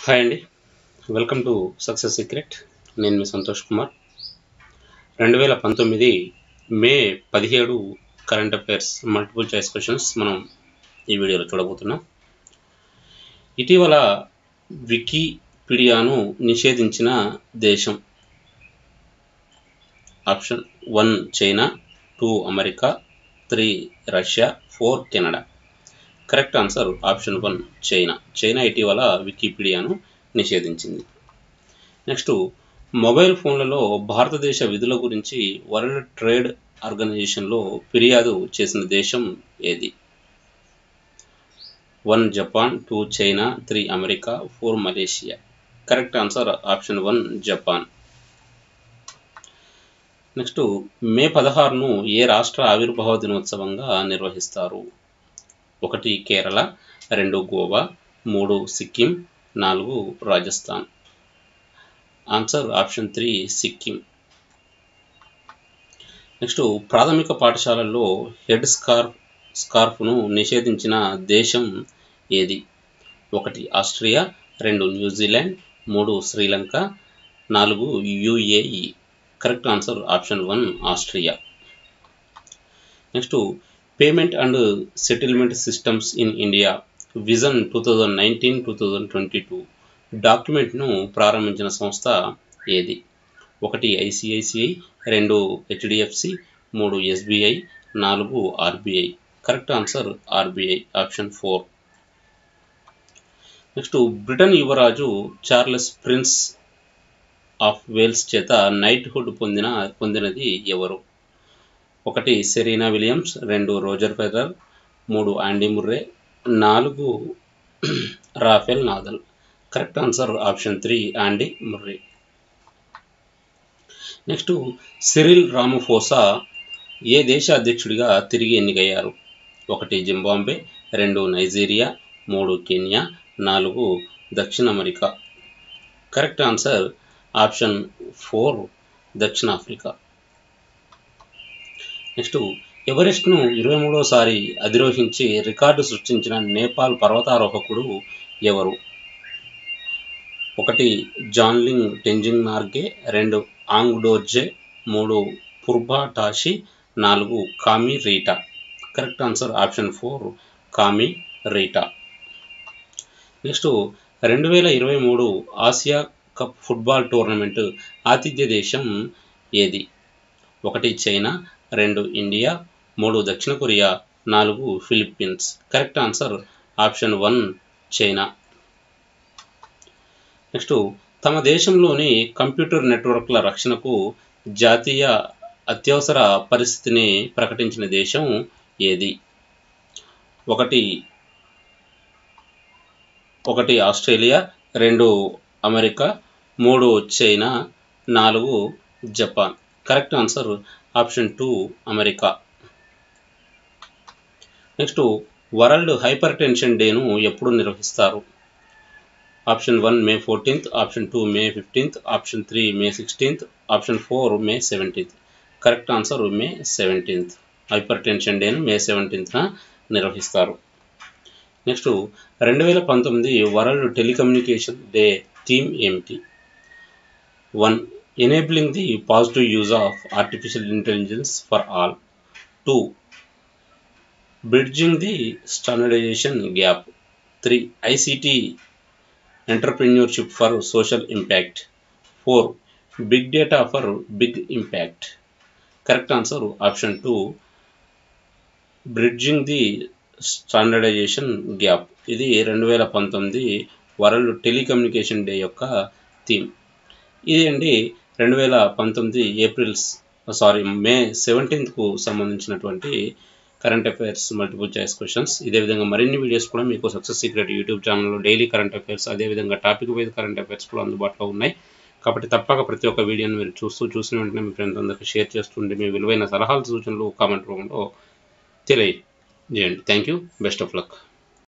hi అండి welcome to success secret నేను మీ సంతోష్ కుమార్ రెండు వేల పంతొమ్మిది మే పదిహేడు current affairs multiple choice questions మనం ఈ వీడియోలో చూడబోతున్నాం ఇటీవల వికీపీడియాను నిషేధించిన దేశం option one China two America three Russia four Canada correct answer option one China China ఇటీవల వికీపీడియాను నిషేధించింది నెక్స్ట్ మొబైల్ ఫోన్లలో భారతదేశ విధుల గురించి వరల్డ్ ట్రేడ్ ఆర్గనైజేషన్లో ఫిర్యాదు చేసిన దేశం ఏది one Japan two China three America four Malaysia correct answer option one Japan next May పదహారును ఏ రాష్ట్ర ఆవిర్భావ దినోత్సవంగా నిర్వహిస్తారు ఒకటి కేరళ రెండు గోవా మూడు సిక్కిం నాలుగు Rajasthan answer option three Sikkim next ప్రాథమిక పాఠశాలల్లో హెడ్ స్కార్ఫ్ స్కార్ఫ్ను నిషేధించిన దేశం ఏది ఒకటి ఆస్ట్రియా రెండు న్యూజిలాండ్ మూడు శ్రీలంక నాలుగు UAE correct answer option one Austria next payment and settlement systems in India vision two thousand nineteen two thousand twenty two డాక్యుమెంట్ను ప్రారంభించిన సంస్థ ఏది ఒకటి ఐసిఐసిఐ రెండు హెచ్డిఎఫ్సి మూడు ఎస్బీఐ నాలుగు RBI correct answer RBI option four next Britain యువరాజు Charles prince of Wales చేత నైట్హుడ్ పొందిన పొందినది ఎవరు ఒకటి సెరీనా విలియమ్స్ రెండు రోజర్ ఫెదర్ మూడు ఆండీ ముర్రే నాలుగు Rafael Nadal correct answer option three Andy Murray next Cyril Ramaphosa ఏ దేశ అధ్యక్షుడిగా తిరిగి ఎన్నికయ్యారు ఒకటి జింబాంబే రెండు నైజీరియా మూడు కెన్యా నాలుగు దక్షిణ America correct answer option four దక్షిణాఫ్రికా నెక్స్ట్ ఎవరెస్ట్ను ఇరవై మూడోసారి అధిరోహించి రికార్డు సృష్టించిన నేపాల్ పర్వతారోహకుడు ఎవరు ఒకటి జాన్లింగ్ టెంజింగ్ నార్గే రెండు ఆంగ్ డోర్జే మూడు పుర్బా టాషి నాలుగు Kami Rita correct answer option four Kami Rita next రెండు వేల ఇరవై మూడు ఆసియా కప్ ఫుట్బాల్ టోర్నమెంట్ ఆతిథ్య దేశం ఏది ఒకటి చైనా రెండు ఇండియా మూడు దక్షిణ కొరియా నాలుగు Philippines correct answer option one China next తమ దేశంలోని కంప్యూటర్ నెట్వర్క్ల రక్షణకు జాతీయ అత్యవసర పరిస్థితిని ప్రకటించిన దేశం ఏది ఒకటి ఒకటి ఆస్ట్రేలియా రెండు అమెరికా మూడు చైనా నాలుగు Japan correct answer option two America next world hypertension డేను ఎప్పుడు నిర్వహిస్తారు option one May fourteenth option two May fifteenth option three May sixteenth option four May seventeenth correct answer May seventeenth hypertension డేను May సెవెంటీన్త్న నిర్వహిస్తారు next రెండు వేల పంతొమ్మిది world telecommunication day theme ఏమిటి one enabling the positive use of artificial intelligence for all two bridging the standardisation gap three ICT entrepreneurship for social impact four big data for big impact correct answer option two bridging the standardisation gap ఇది రెండు వేల పంతొమ్మిది world telecommunication day యొక్క theme ఇది అండి రెండు వేల పంతొమ్మిది ఏప్రిల్స్ సారీ మే సెవెంటీన్త్కు సంబంధించినటువంటి current affairs multiple choice questions ఇదే విధంగా మరిన్ని వీడియోస్ కూడా మీకు సక్సెస్ సీక్రెట్ యూట్యూబ్ ఛానల్లో డైలీ కరెంట్ అఫైర్స్ అదేవిధంగా టాపిక్ వైజ్ కరెంట్ అఫైర్స్ కూడా అందుబాటులో ఉన్నాయి కాబట్టి తప్పక ప్రతి ఒక్క వీడియోని మీరు చూస్తూ చూసిన వెంటనే మీ ఫ్రెండ్స్ అందరికీ షేర్ చేస్తుంటే మీ విలువైన సలహాలు సూచనలు కామెంట్ రూపంలో తెలియజేయండి thank you best of luck